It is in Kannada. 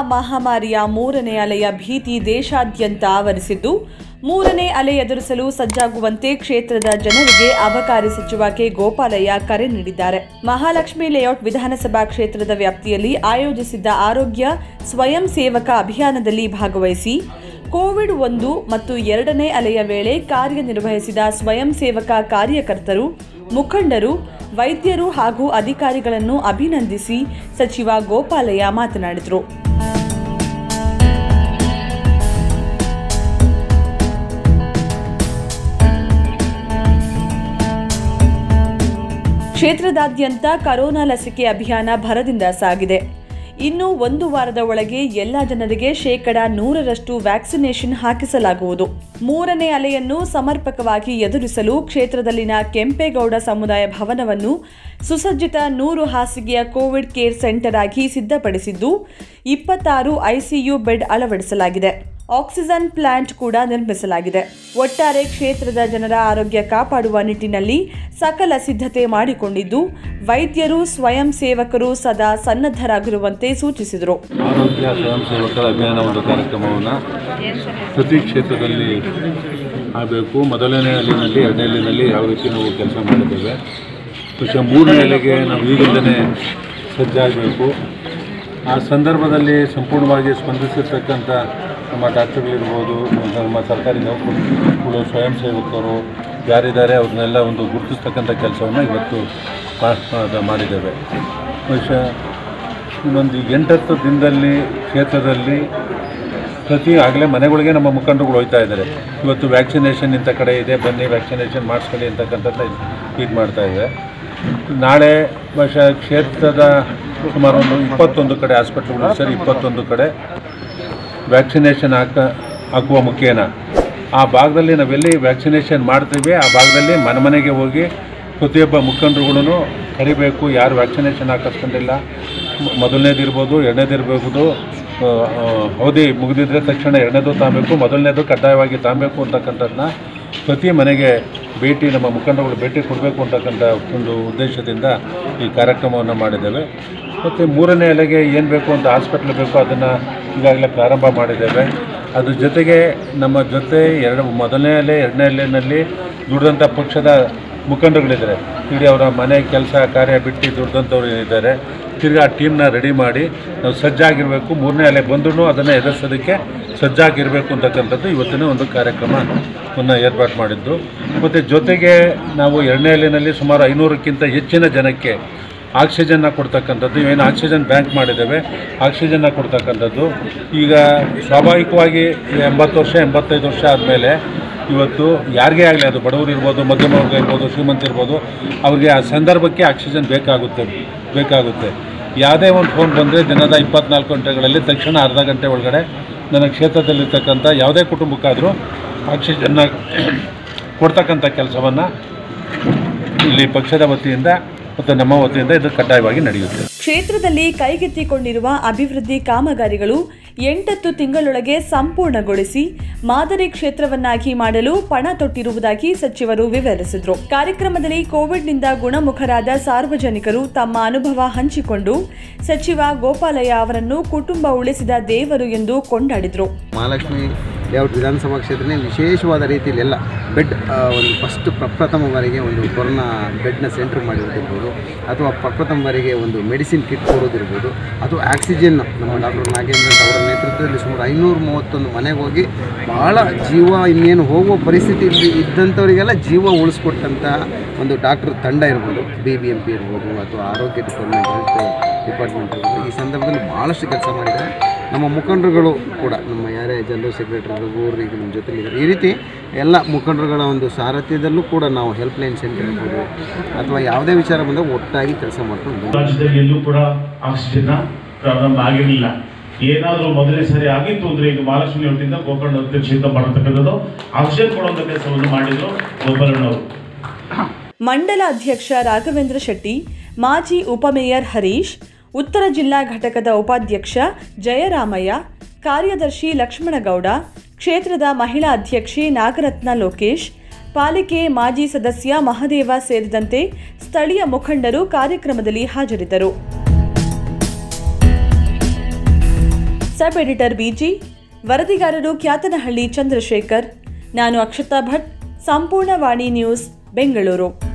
ಮಹಾಮಾರಿಯ ಮೂರನೇ ಅಲೆಯ ಭೀತಿ ದೇಶಾದ್ಯಂತ ಆವರಿಸಿದ್ದು ಮೂರನೇ ಅಲೆ ಎದುರಿಸಲು ಸಜ್ಜಾಗುವಂತೆ ಕ್ಷೇತ್ರದ ಜನರಿಗೆ ಅಬಕಾರಿ ಸಚಿವ ಕೆ ಗೋಪಾಲಯ್ಯ ಕರೆ ನೀಡಿದ್ದಾರೆ ಮಹಾಲಕ್ಷ್ಮಿ ಲೇಔಟ್ ವಿಧಾನಸಭಾ ಕ್ಷೇತ್ರದ ವ್ಯಾಪ್ತಿಯಲ್ಲಿ ಆಯೋಜಿಸಿದ್ದ ಆರೋಗ್ಯ ಸ್ವಯಂ ಸೇವಕ ಅಭಿಯಾನದಲ್ಲಿ ಭಾಗವಹಿಸಿ ಕೋವಿಡ್ ಒಂದು ಮತ್ತು ಎರಡನೇ ಅಲೆಯ ವೇಳೆ ಕಾರ್ಯನಿರ್ವಹಿಸಿದ ಸ್ವಯಂ ಸೇವಕ ಕಾರ್ಯಕರ್ತರು ಮುಖಂಡರು ವೈದ್ಯರು ಹಾಗೂ ಅಧಿಕಾರಿಗಳನ್ನು ಅಭಿನಂದಿಸಿ ಸಚಿವ ಗೋಪಾಲಯ್ಯ ಮಾತನಾಡಿದರು ಕ್ಷೇತ್ರದಾದ್ಯಂತ ಕರೋನಾ ಲಸಿಕೆ ಅಭಿಯಾನ ಭರದಿಂದ ಸಾಗಿದೆ ಇನ್ನು ಒಂದು ವಾರದ ಒಳಗೆ ಎಲ್ಲ ಜನರಿಗೆ ಶೇಕಡ ನೂರರಷ್ಟು ವ್ಯಾಕ್ಸಿನೇಷನ್ ಹಾಕಿಸಲಾಗುವುದು ಮೂರನೇ ಅಲೆಯನ್ನು ಸಮರ್ಪಕವಾಗಿ ಎದುರಿಸಲು ಕ್ಷೇತ್ರದಲ್ಲಿನ ಕೆಂಪೇಗೌಡ ಸಮುದಾಯ ಭವನವನ್ನು ಸುಸಜ್ಜಿತ ನೂರು ಹಾಸಿಗೆಯ ಕೋವಿಡ್ ಕೇರ್ ಸೆಂಟರ್ ಆಗಿ ಸಿದ್ಧಪಡಿಸಿದ್ದು ಇಪ್ಪತ್ತಾರು ಐಸಿಯು ಬೆಡ್ ಅಳವಡಿಸಲಾಗಿದೆ ಆಕ್ಸಿಜನ್ ಪ್ಲಾಂಟ್ ಕೂಡ ನಿರ್ಮಿಸಲಾಗಿದೆ ಒಟ್ಟಾರೆ ಕ್ಷೇತ್ರದ ಜನರ ಆರೋಗ್ಯ ಕಾಪಾಡುವ ನಿಟ್ಟಿನಲ್ಲಿ ಸಕಲ ಸಿದ್ಧತೆ ಮಾಡಿಕೊಂಡಿದ್ದು ವೈದ್ಯರು ಸ್ವಯಂ ಸೇವಕರು ಸದಾ ಸನ್ನದ್ಧರಾಗಿರುವಂತೆ ಸೂಚಿಸಿದರು ಆರೋಗ್ಯ ಸ್ವಯಂ ಸೇವಕರ ಅಭಿಯಾನ ಒಂದು ಕಾರ್ಯಕ್ರಮವನ್ನು ಪ್ರತಿ ಕ್ಷೇತ್ರದಲ್ಲಿ ಆಗಬೇಕು ಮೊದಲನೇ ಅಲ್ಲಿನಲ್ಲಿ ಎರಡನೇ ಅಲ್ಲಿನಲ್ಲಿ ಯಾವ ರೀತಿ ನಾವು ಕೆಲಸ ಮಾಡಿದ್ದೇವೆ ಬಹುಶಃ ಮೂರನೇ ಅಲೆಗೆ ನಾವು ಈಗಿಂದಲೇ ಸಜ್ಜಾಗಬೇಕು ಆ ಸಂದರ್ಭದಲ್ಲಿ ಸಂಪೂರ್ಣವಾಗಿ ಸ್ಪಂದಿಸಿರ್ತಕ್ಕಂಥ ನಮ್ಮ ಡಾಕ್ಟರ್ಗಳಿರ್ಬೋದು ನಮ್ಮ ಸರ್ಕಾರಿ ನೌಕರರು ಸ್ವಯಂ ಸೇವಕರು ಯಾರಿದ್ದಾರೆ ಅವ್ರನ್ನೆಲ್ಲ ಒಂದು ಗುರುತಿಸ್ತಕ್ಕಂಥ ಕೆಲಸವನ್ನು ಇವತ್ತು ಮಾ- ಮಾಡ- ಮಾಡಿದ್ದೇವೆ ಬಹುಶಃ ಇನ್ನೊಂದು ಎಂಟತ್ತು ದಿನದಲ್ಲಿ ಕ್ಷೇತ್ರದಲ್ಲಿ ಪ್ರತಿ ಆಗಲೇ ಮನೆಗಳಿಗೆ ನಮ್ಮ ಮುಖಂಡರುಗಳು ಹೋಗ್ತಾ ಇದ್ದಾರೆ ಇವತ್ತು ವ್ಯಾಕ್ಸಿನೇಷನ್ ಇಂಥ ಕಡೆ ಇದೆ ಬನ್ನಿ ವ್ಯಾಕ್ಸಿನೇಷನ್ ಮಾಡಿಸ್ಕೊಳ್ಳಿ ಅಂತಕ್ಕಂಥದ್ದು ಇದು ಮಾಡ್ತಾ ಇದೆ ನಾಳೆ ಬಹುಶಃ ಕ್ಷೇತ್ರದ ಸುಮಾರು ಒಂದು ಇಪ್ಪತ್ತೊಂದು ಕಡೆ ಹಾಸ್ಪಿಟ್ಲ್ಗಳು ಸೇರಿ ಇಪ್ಪತ್ತೊಂದು ಕಡೆ ವ್ಯಾಕ್ಸಿನೇಷನ್ ಹಾಕ ಹಾಕುವ ಮುಖೇನ ಆ ಭಾಗದಲ್ಲಿ ನಾವೆಲ್ಲಿ ವ್ಯಾಕ್ಸಿನೇಷನ್ ಮಾಡ್ತೀವಿ ಆ ಭಾಗದಲ್ಲಿ ಮನೆ ಮನೆಗೆ ಹೋಗಿ ಪ್ರತಿಯೊಬ್ಬ ಮುಖಂಡರುಗಳು ಕರಿಬೇಕು ಯಾರು ವ್ಯಾಕ್ಸಿನೇಷನ್ ಹಾಕಿಸ್ಕೊಂಡಿಲ್ಲ ಮ- ಮೊದಲನೇದಿರ್ಬೋದು ಎರಡನೇದಿರ್ಬೋದು ಆ, ಆ, ಅವಧಿ ಮುಗಿದಿದ್ರೆ ತಕ್ಷಣ ಎರಡನೇದು ತಾಂಬೇಕು ಮೊದಲನೇದು ಕಡ್ಡಾಯವಾಗಿ ತಾಂಬೇಕು ಅಂತಕ್ಕಂಥದ್ದನ್ನ ಪ್ರತಿ ಮನೆಗೆ ಭೇಟಿ ನಮ್ಮ ಮುಖಂಡರುಗಳು ಭೇಟಿ ಕೊಡಬೇಕು ಅಂತಕ್ಕಂಥ ಒಂದು ಉದ್ದೇಶದಿಂದ ಈ ಕಾರ್ಯಕ್ರಮವನ್ನು ಮಾಡಿದ್ದೇವೆ ಮತ್ತು ಮೂರನೇ ಅಲೆಗೆ ಏನು ಬೇಕು ಅಂತ ಹಾಸ್ಪಿಟ್ಲ್ ಬೇಕು ಅದನ್ನು ಈಗಾಗಲೇ ಪ್ರಾರಂಭ ಮಾಡಿದ್ದೇವೆ ಅದ್ರ ಜೊತೆಗೆ ನಮ್ಮ ಜೊತೆ ಎರಡು ಮೊದಲನೇ ಅಲೆ ಎರಡನೇ ಅಲೆಯಲ್ಲಿ ದುಡಿದಂಥ ಪಕ್ಷದ ಮುಖಂಡರುಗಳಿದ್ದಾರೆ ಇಡೀ ಅವರ ಮನೆ ಕೆಲಸ ಕಾರ್ಯ ಬಿಟ್ಟು ದುಡ್ದಂಥವ್ರು ಇದ್ದಾರೆ ತಿರ್ಗಿ ಆ ಟೀಮ್ನ ರೆಡಿ ಮಾಡಿ ನಾವು ಸಜ್ಜಾಗಿರಬೇಕು ಮೂರನೇ ಅಲೆ ಬಂದ್ರೂ ಅದನ್ನು ಎದುರಿಸೋದಕ್ಕೆ ಸಜ್ಜಾಗಿರಬೇಕು ಅಂತಕ್ಕಂಥದ್ದು ಇವತ್ತಿನ ಒಂದು ಕಾರ್ಯಕ್ರಮವನ್ನು ಏರ್ಪಾಡು ಮಾಡಿದ್ದು ಮತ್ತು ಜೊತೆಗೆ ನಾವು ಎರಡನೇ ಅಲೆಯಲ್ಲಿ ಸುಮಾರು ಐನೂರಕ್ಕಿಂತ ಹೆಚ್ಚಿನ ಜನಕ್ಕೆ ಆಕ್ಸಿಜನ್ನ ಕೊಡ್ತಕ್ಕಂಥದ್ದು ಏನು ಆಕ್ಸಿಜನ್ ಬ್ಯಾಂಕ್ ಮಾಡಿದ್ದೇವೆ ಆಕ್ಸಿಜನ್ನ ಕೊಡ್ತಕ್ಕಂಥದ್ದು ಈಗ ಸ್ವಾಭಾವಿಕವಾಗಿ ಎಂಬತ್ತು ವರ್ಷ ಎಂಬತ್ತೈದು ವರ್ಷ ಆದಮೇಲೆ ಇವತ್ತು ಯಾರಿಗೇ ಆಗಲಿ ಅದು ಬಡವರು ಇರ್ಬೋದು ಮಧ್ಯಮ ವರ್ಗ ಇರ್ಬೋದು ಶ್ರೀಮಂತ ಇರ್ಬೋದು ಅವ್ರಿಗೆ ಆ ಸಂದರ್ಭಕ್ಕೆ ಆಕ್ಸಿಜನ್ ಬೇಕಾಗುತ್ತೆ ಬೇಕಾಗುತ್ತೆ ಯಾವುದೇ ಒಂದು ಫೋನ್ ಬಂದರೆ ದಿನದ ಇಪ್ಪತ್ನಾಲ್ಕು ಗಂಟೆಗಳಲ್ಲಿ ತಕ್ಷಣ ಅರ್ಧ ಗಂಟೆ ಒಳಗಡೆ ನನ್ನ ಕ್ಷೇತ್ರದಲ್ಲಿರ್ತಕ್ಕಂಥ ಯಾವುದೇ ಕುಟುಂಬಕ್ಕಾದರೂ ಆಕ್ಸಿಜನ್ನ ಕೊಡ್ತಕ್ಕಂಥ ಕೆಲಸವನ್ನು ಇಲ್ಲಿ ಪಕ್ಷದ ವತಿಯಿಂದ ಮತ್ತು ನಮ್ಮ ವತಿಯಿಂದ ಇದು ಕಡ್ಡಾಯವಾಗಿ ನಡೆಯುತ್ತೆ ಕ್ಷೇತ್ರದಲ್ಲಿ ಕೈಗೆತ್ತಿಕೊಂಡಿರುವ ಅಭಿವೃದ್ಧಿ ಕಾಮಗಾರಿಗಳು ಎಂಟತ್ತು ತಿಂಗಳೊಳಗೆ ಸಂಪೂರ್ಣಗೊಳಿಸಿ ಮಾದರಿ ಕ್ಷೇತ್ರವನ್ನಾಗಿ ಮಾಡಲು ಪಣ ತೊಟ್ಟಿರುವುದಾಗಿ ಸಚಿವರು ವಿವರಿಸಿದರು ಕಾರ್ಯಕ್ರಮದಲ್ಲಿ ಕೋವಿಡ್ನಿಂದ ಗುಣಮುಖರಾದ ಸಾರ್ವಜನಿಕರು ತಮ್ಮ ಅನುಭವ ಹಂಚಿಕೊಂಡು ಸಚಿವ ಗೋಪಾಲಯ್ಯ ಅವರನ್ನು ಕುಟುಂಬ ಉಳಿಸಿದ ದೇವರು ಎಂದು ಕೊಂಡಾಡಿದರು ಮಹಾಲಕ್ಷ್ಮಿ ಲೇಔಟ್ ವಿಧಾನಸಭಾ ಕ್ಷೇತ್ರನೇ ವಿಶೇಷವಾದ ರೀತಿಯಲ್ಲಿ ಎಲ್ಲ ಬೆಡ್ ಆ, ಒಂದು ಫಸ್ಟ್ ಪ್ರಪ್ರಥಮ ಬಾರಿಗೆ ಒಂದು ಕೊರೋನಾ ಬೆಡ್ನ ಸೆಂಟರ್ ಮಾಡಿರೋದಿರ್ಬೋದು ಅಥವಾ ಪ್ರಪ್ರಥಮ ಬಾರಿಗೆ ಒಂದು ಮೆಡಿಸಿನ್ ಕಿಟ್ ಕೊಡೋದಿರ್ಬೋದು ಅಥವಾ ಆಕ್ಸಿಜನ್ ನಮ್ಮ ಡಾಕ್ಟರ್ ನಾಗೇಂದ್ರ ಅಂತ ಅವರ ನೇತೃತ್ವದಲ್ಲಿ ಸುಮಾರು ಐನೂರ ಮೂವತ್ತೊಂದು ಮನೆಗೆ ಹೋಗಿ ಭಾಳ ಜೀವ ಇನ್ನೇನು ಹೋಗುವ ಪರಿಸ್ಥಿತಿ ಇಲ್ಲಿ ಇದ್ದಂಥವರಿಗೆಲ್ಲ ಜೀವ ಉಳಿಸ್ಕೊಟ್ಟಂಥ ಒಂದು ಡಾಕ್ಟರ್ ತಂಡ ಇರ್ಬೋದು ಬಿ ಬಿ ಎಂ ಪಿ ಇರ್ಬೋದು ಅಥವಾ ಆರೋಗ್ಯ ಡಿಪಾರ್ಟ್ಮೆಂಟ್ ಹೆಲ್ತ್ ಡಿಪಾರ್ಟ್ಮೆಂಟ್ ಇರ್ಬೋದು ಈ ಸಂದರ್ಭದಲ್ಲಿ ಭಾಳಷ್ಟು ಕೆಲಸ ಮಾಡಿದ್ದಾರೆ ನಮ್ಮ ಮುಖಂಡರುಗಳು ಕೂಡ ನಮ್ಮ ಯಾರೇ ಜನರಲ್ ಸೆಕ್ರೆಟರಿ ರಘುವರು ಈಗ ನಮ್ಮ ಜೊತೆಲಿದ್ದಾರೆ ಈ ರೀತಿ ಎಲ್ಲ ಮುಖಂಡರುಗಳ ಒಂದು ಸಾರಥ್ಯದಲ್ಲೂ ಕೂಡ ನಾವು ಹೆಲ್ಪ್ಲೈನ್ ಸೆಂಟರ್ ಇರ್ಬೋದು ಅಥವಾ ಯಾವುದೇ ವಿಚಾರ ಬಂದಾಗ ಒಟ್ಟಾಗಿ ಕೆಲಸ ಮಾಡ್ಕೊಂಡು ಬಂದ್ವಿ. ರಾಜ್ಯದಲ್ಲಿ ಎಲ್ಲೂ ಕೂಡ ಆಕ್ಸಿಜನ್ ಪ್ರಾರಂಭ ಆಗಿರಲಿಲ್ಲ ಏನಾದರೂ ಮೊದಲನೇ ಸರಿ ಆಗಿತ್ತು ಅಂದ್ರೆ ಈಗ ಮಹಾಲಕ್ಷ್ಮಿ ಒಟ್ಟಿಂದ ಗೋಕರ್ಣ ಅಧ್ಯಕ್ಷದಿಂದ ಮಾಡತಕ್ಕಂಥದ್ದು ಆಕ್ಸಿಜನ್ ಕೊಡುವಂಥ ಕೆಲಸವನ್ನು ಮಾಡಿದ್ರು ಗೋಪಾಲಣ್ಣವರು ಮಂಡಲ ಅಧ್ಯಕ್ಷ ರಾಘವೇಂದ್ರ ಶೆಟ್ಟಿ ಮಾಜಿ ಉಪಮೇಯರ್ ಹರೀಶ್ ಉತ್ತರ ಜಿಲ್ಲಾ ಘಟಕದ ಉಪಾಧ್ಯಕ್ಷ ಜಯರಾಮಯ್ಯ ಕಾರ್ಯದರ್ಶಿ ಲಕ್ಷ್ಮಣಗೌಡ ಕ್ಷೇತ್ರದ ಮಹಿಳಾ ಅಧ್ಯಕ್ಷೆ ನಾಗರತ್ನ ಲೋಕೇಶ್ ಪಾಲಿಕೆ ಮಾಜಿ ಸದಸ್ಯ ಮಹದೇವ ಸೇರಿದಂತೆ ಸ್ಥಳೀಯ ಮುಖಂಡರು ಕಾರ್ಯಕ್ರಮದಲ್ಲಿ ಹಾಜರಿದ್ದರು ಸಬ್ ಎಡಿಟರ್ ಬಿಜಿ ವರದಿಗಾರರು ಕ್ಯಾತನಹಳ್ಳಿ ಚಂದ್ರಶೇಖರ್ ನಾನು ಅಕ್ಷತಾ ಭಟ್ ಸಂಪೂರ್ಣ ವಾಣಿ ನ್ಯೂಸ್ ಬೆಂಗಳೂರು